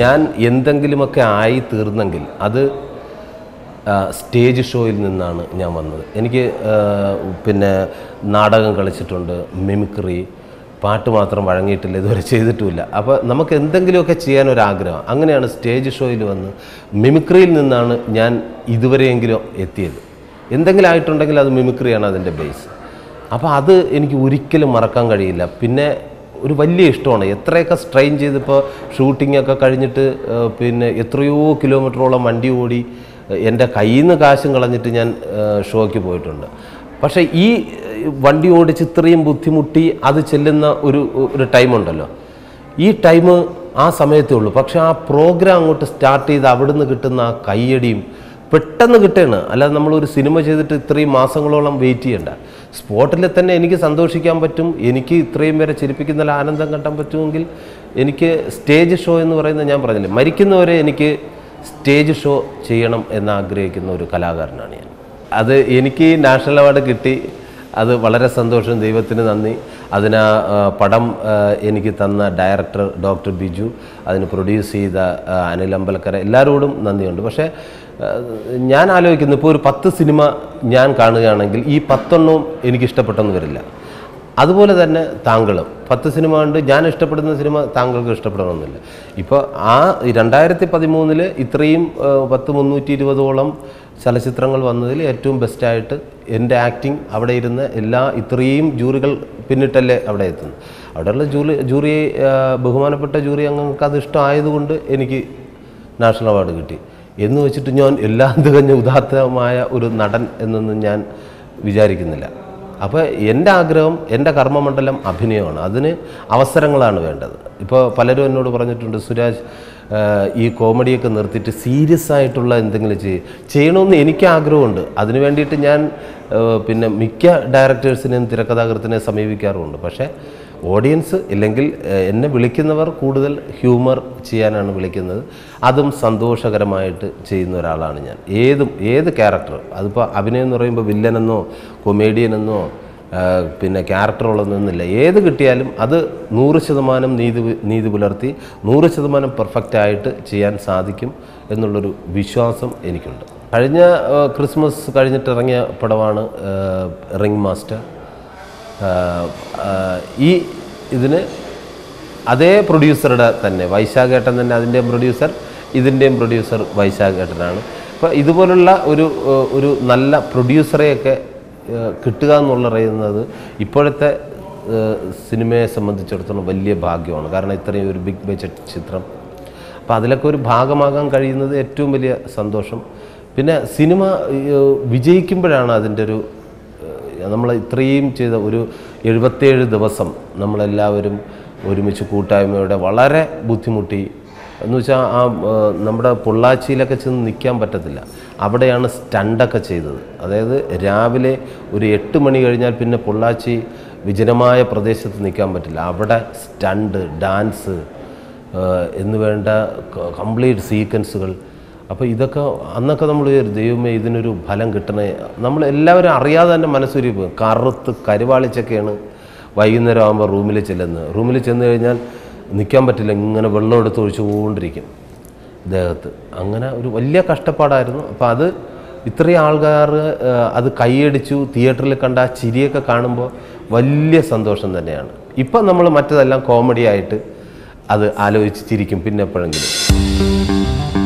ഞാൻ എന്തെങ്കിലുമൊക്കെ ആയി തീർന്നെങ്കിൽ അത് ആ, സ്റ്റേജ് ഷോയിൽ നിന്നാണ് ഞാൻ വന്നത് എനിക്ക് ആ, പിന്നെ നാടകം കളിച്ചിട്ടുണ്ട് മിമിക്രി പാട്ട് മാത്രം വഴങ്ങിയിട്ടില്ല ഇതുവരെ ചെയ്തിട്ടുമില്ല അപ്പോൾ നമുക്ക് എന്തെങ്കിലുമൊക്കെ ചെയ്യാൻ ഒരു ആഗ്രഹം അങ്ങനെയാണ് സ്റ്റേജ് ഷോയിൽ വന്ന് മിമിക്രിയിൽ നിന്നാണ് ഞാൻ ഇതുവരെയെങ്കിലും എത്തിയത് എന്തെങ്കിലും ആയിട്ടുണ്ടെങ്കിൽ അത് മിമിക്രിയാണ് അതിൻ്റെ ബേസ് അപ്പോൾ അത് എനിക്ക് ഒരിക്കലും മറക്കാൻ കഴിയില്ല പിന്നെ ഒരു വലിയ ഇഷ്ടമാണ് എത്രയൊക്കെ സ്ട്രെയിൻ ചെയ്തിപ്പോൾ ഷൂട്ടിംഗ് ഒക്കെ കഴിഞ്ഞിട്ട് ആ, പിന്നെ എത്രയോ കിലോമീറ്ററോളം വണ്ടി ഓടി ആ, എൻ്റെ കയ്യിൽ നിന്ന് കാശും കളഞ്ഞിട്ട് ഞാൻ ആ, ഷോയ്ക്ക് പോയിട്ടുണ്ട് പക്ഷേ ഈ ആ, വണ്ടി ഓടിച്ച് ഇത്രയും ബുദ്ധിമുട്ടി അത് ചെല്ലുന്ന ഒരു ഒരു ടൈമുണ്ടല്ലോ ഈ ടൈം ആ സമയത്തേ ഉള്ളൂ പക്ഷേ ആ പ്രോഗ്രാം അങ്ങോട്ട് സ്റ്റാർട്ട് ചെയ്ത് അവിടുന്ന് കിട്ടുന്ന ആ കയ്യടിയും പെട്ടെന്ന് കിട്ടുകയാണ് അല്ലാതെ നമ്മളൊരു സിനിമ ചെയ്തിട്ട് ഇത്രയും മാസങ്ങളോളം വെയിറ്റ് ചെയ്യണ്ട സ്പോട്ടിൽ തന്നെ എനിക്ക് സന്തോഷിക്കാൻ പറ്റും എനിക്ക് ഇത്രയും പേരെ ചിരിപ്പിക്കുന്ന ആനന്ദം കണ്ടാൻ പറ്റുമെങ്കിൽ എനിക്ക് സ്റ്റേജ് ഷോ എന്ന് പറയുന്നത് ഞാൻ പറഞ്ഞില്ലേ മരിക്കുന്നവരെ എനിക്ക് സ്റ്റേജ് ഷോ ചെയ്യണം എന്ന് ആഗ്രഹിക്കുന്ന ഒരു കലാകാരനാണ് ഞാൻ അത് എനിക്ക് നാഷണൽ അവാർഡ് കിട്ടി അത് വളരെ സന്തോഷം ദൈവത്തിന് നന്ദി അതിന് ആ, ആ, പടം ആ, എനിക്ക് തന്ന ഡയറക്ടർ ഡോക്ടർ ബിജു അതിന് പ്രൊഡ്യൂസ് ചെയ്ത ആ, അനിൽ അമ്പലക്കര എല്ലാവരോടും നന്ദിയുണ്ട് പക്ഷേ ആ, ഞാൻ ആലോചിക്കുന്നു ഇപ്പോൾ ഒരു പത്ത് സിനിമ ഞാൻ കാണുകയാണെങ്കിൽ ഈ പത്തെണ്ണവും എനിക്ക് ഇഷ്ടപ്പെട്ടെന്ന് വരില്ല അതുപോലെ തന്നെ താങ്കളും പത്ത് സിനിമ കണ്ട് ഞാൻ ഇഷ്ടപ്പെടുന്ന സിനിമ താങ്കൾക്ക് ഇഷ്ടപ്പെടണമെന്നില്ല ഇപ്പോൾ ആ രണ്ടായിരത്തി പതിമൂന്നില് ഇത്രയും ആ, പത്ത് മുന്നൂറ്റി ഇരുപതോളം ചലച്ചിത്രങ്ങൾ വന്നതിൽ ഏറ്റവും ബെസ്റ്റായിട്ട് എൻ്റെ ആക്ടിങ് അവിടെ ഇരുന്ന് എല്ലാ ഇത്രയും ജൂറികൾ പിന്നിട്ടല്ലേ അവിടെ എത്തുന്നത് അവിടെയുള്ള ജൂറി ജൂറി ആ, ബഹുമാനപ്പെട്ട ജൂറി അംഗങ്ങൾക്ക് അത് ഇഷ്ടമായതുകൊണ്ട് എനിക്ക് നാഷണൽ അവാർഡ് കിട്ടി എന്ന് വെച്ചിട്ട് ഞാൻ എല്ലാം തികഞ്ഞ ഉദാത്തമായ ഒരു നടൻ എന്നൊന്നും ഞാൻ വിചാരിക്കുന്നില്ല അപ്പോൾ എൻ്റെ ആഗ്രഹം എൻ്റെ കർമ്മമണ്ഡലം അഭിനയമാണ് അതിന് അവസരങ്ങളാണ് വേണ്ടത് ഇപ്പോൾ പലരും എന്നോട് പറഞ്ഞിട്ടുണ്ട് സുരാജ് ആ, ഈ കോമഡിയൊക്കെ നിർത്തിയിട്ട് സീരിയസ് ആയിട്ടുള്ള എന്തെങ്കിലും ചെയ്യും ചെയ്യണമെന്ന് എനിക്ക് ആഗ്രഹമുണ്ട് അതിന് വേണ്ടിയിട്ട് ഞാൻ ആ, പിന്നെ മിക്ക ഡയറക്ടേഴ്സിനെയും തിരക്കഥാകൃത്തിനെ സമീപിക്കാറുമുണ്ട് പക്ഷേ ഓഡിയൻസ് ഇല്ലെങ്കിൽ ആ, എന്നെ വിളിക്കുന്നവർ കൂടുതൽ ഹ്യൂമർ ചെയ്യാനാണ് വിളിക്കുന്നത് അതും സന്തോഷകരമായിട്ട് ചെയ്യുന്ന ഒരാളാണ് ഞാൻ ഏതും ഏത് ക്യാരക്ടർ അതിപ്പോൾ അഭിനയം എന്ന് പറയുമ്പോൾ വില്ലനെന്നോ കൊമേഡിയനെന്നോ ആ, പിന്നെ ക്യാരക്ടറുള്ളതൊന്നുമില്ല ഏത് കിട്ടിയാലും അത് നൂറ് ശതമാനം നീതി പു- നീതി പുലർത്തി നൂറ് ശതമാനം പെർഫെക്റ്റ് ആയിട്ട് ചെയ്യാൻ സാധിക്കും എന്നുള്ളൊരു വിശ്വാസം എനിക്കുണ്ട് കഴിഞ്ഞ ആ, ക്രിസ്മസ് കഴിഞ്ഞിട്ട് ഇറങ്ങിയ പടമാണ് ആ, റിംഗ് മാസ്റ്റർ ആ, ആ, ഈ ഇതിന് അതേ പ്രൊഡ്യൂസറുടെ തന്നെ വൈശാഖേട്ടൻ തന്നെ അതിൻ്റെയും പ്രൊഡ്യൂസർ ഇതിൻ്റെയും പ്രൊഡ്യൂസർ വൈശാഖേട്ടനാണ് അപ്പോൾ ഇതുപോലുള്ള ഒരു ഏഹ്, ഒരു നല്ല പ്രൊഡ്യൂസറെയൊക്കെ ഏഹ്, കിട്ടുക എന്നുള്ള പറയുന്നത് ഇപ്പോഴത്തെ ഏഹ്, സിനിമയെ സംബന്ധിച്ചിടത്തോളം വലിയ ഭാഗ്യമാണ് കാരണം ഇത്രയും ഒരു ബിഗ് ബഡ്ജറ്റ് ചിത്രം അപ്പോൾ അതിലൊക്കെ ഒരു ഭാഗമാകാൻ കഴിയുന്നത് ഏറ്റവും വലിയ സന്തോഷം പിന്നെ സിനിമ ഏഹ്, വിജയിക്കുമ്പോഴാണ് അതിൻ്റെ ഒരു നമ്മൾ ഇത്രയും ചെയ്ത ഒരു എഴുപത്തേഴ് ദിവസം നമ്മളെല്ലാവരും ഒരുമിച്ച് കൂട്ടായ്മയോടെ വളരെ ബുദ്ധിമുട്ടി എന്ന് വെച്ചാൽ ആ ആ, നമ്മുടെ പൊള്ളാച്ചിയിലൊക്കെ ചെന്ന് നിൽക്കാൻ പറ്റത്തില്ല അവിടെയാണ് സ്റ്റണ്ടൊക്കെ ചെയ്തത് അതായത് രാവിലെ ഒരു എട്ട് മണി കഴിഞ്ഞാൽ പിന്നെ പൊള്ളാച്ചി വിജനമായ പ്രദേശത്ത് നിൽക്കാൻ പറ്റില്ല അവിടെ സ്റ്റണ്ട് ഡാൻസ് ഏഹ് എന്ന് വേണ്ട കംപ്ലീറ്റ് സീക്വൻസുകൾ അപ്പോൾ ഇതൊക്കെ അന്നൊക്കെ നമ്മൾ വിചാരിച്ചു, ദൈവമേ ഇതിനൊരു ഫലം കിട്ടണേ നമ്മൾ എല്ലാവരും അറിയാതെ തന്നെ മനസ്സൊരു കറുത്ത് കരുവാളിച്ചൊക്കെയാണ് വൈകുന്നേരം ആകുമ്പോൾ റൂമിൽ ചെല്ലുന്നത് റൂമിൽ ചെന്ന് കഴിഞ്ഞാൽ നിൽക്കാൻ പറ്റില്ല ഇങ്ങനെ വെള്ളം എടുത്ത് ഒഴിച്ചുകൊണ്ടിരിക്കും ദേഹത്ത് അങ്ങനെ ഒരു വലിയ കഷ്ടപ്പാടായിരുന്നു അപ്പോൾ അത് ഇത്രയും ആൾക്കാർ ഏഹ്, അത് കൈയടിച്ചു തിയേറ്ററിൽ കണ്ട ആ ചിരിയൊക്കെ കാണുമ്പോൾ വലിയ സന്തോഷം തന്നെയാണ് ഇപ്പം നമ്മൾ മറ്റതെല്ലാം കോമഡി ആയിട്ട് അത് ആലോചിച്ച് ചിരിക്കും പിന്നെ എപ്പോഴെങ്കിലും